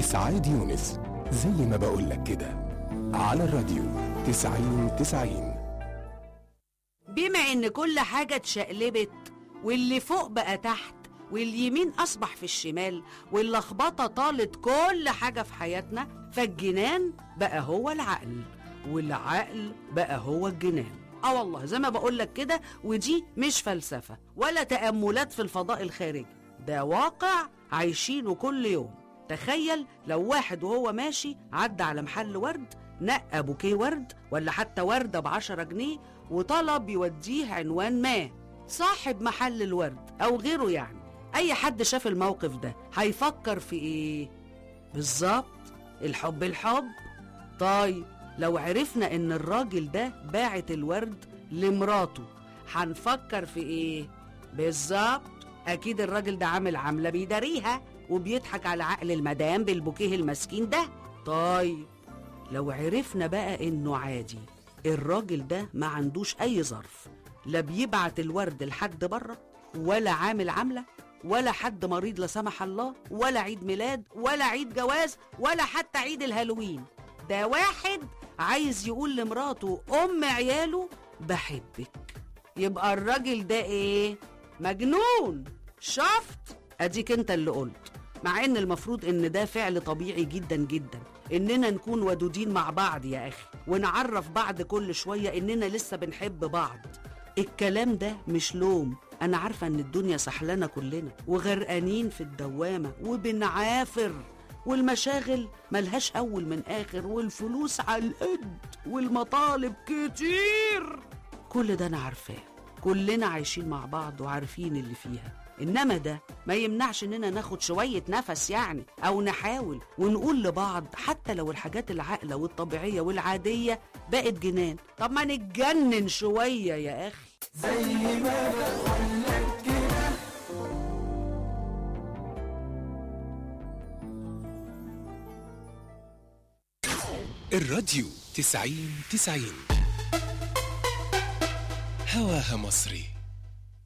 إسعاد يونس زي ما بقولك كده على الراديو تسعين تسعين بما ان كل حاجة اتشقلبت واللي فوق بقى تحت واليمين اصبح في الشمال واللخبطة طالت كل حاجة في حياتنا فالجنان بقى هو العقل والعقل بقى هو الجنان اه والله زي ما بقولك كده ودي مش فلسفة ولا تأملات في الفضاء الخارجي ده واقع عايشينه كل يوم تخيل لو واحد وهو ماشي عدى على محل ورد نقى بوكيه ورد ولا حتى وردة بعشرة جنيه وطلب يوديه عنوان ما صاحب محل الورد أو غيره يعني أي حد شاف الموقف ده هيفكر في إيه؟ بالظبط الحب الحب طيب لو عرفنا إن الراجل ده باعت الورد لمراته هنفكر في إيه؟ بالظبط أكيد الراجل ده عامل عاملة بيداريها وبيضحك على عقل المدام بالبوكيه المسكين ده طيب لو عرفنا بقى إنه عادي الراجل ده ما عندوش أي ظرف لا بيبعت الورد لحد بره ولا عامل عاملة ولا حد مريض لا سمح الله ولا عيد ميلاد ولا عيد جواز ولا حتى عيد الهالوين ده واحد عايز يقول لمراته أم عياله بحبك يبقى الراجل ده إيه؟ مجنون شفت؟ أديك أنت اللي قلت مع إن المفروض إن ده فعل طبيعي جدا جدا إننا نكون ودودين مع بعض يا أخي ونعرف بعض كل شوية إننا لسه بنحب بعض الكلام ده مش لوم أنا عارفة إن الدنيا سحلانة كلنا وغرقانين في الدوامة وبنعافر والمشاغل ملهاش أول من آخر والفلوس على القد والمطالب كتير كل ده أنا عارفاه كلنا عايشين مع بعض وعارفين اللي فيها إنما ده ما يمنعش إننا ناخد شوية نفس يعني أو نحاول ونقول لبعض حتى لو الحاجات العاقلة والطبيعية والعادية بقت جنان طب ما نتجنن شوية يا أخي الراديو تسعين تسعين هواها مصري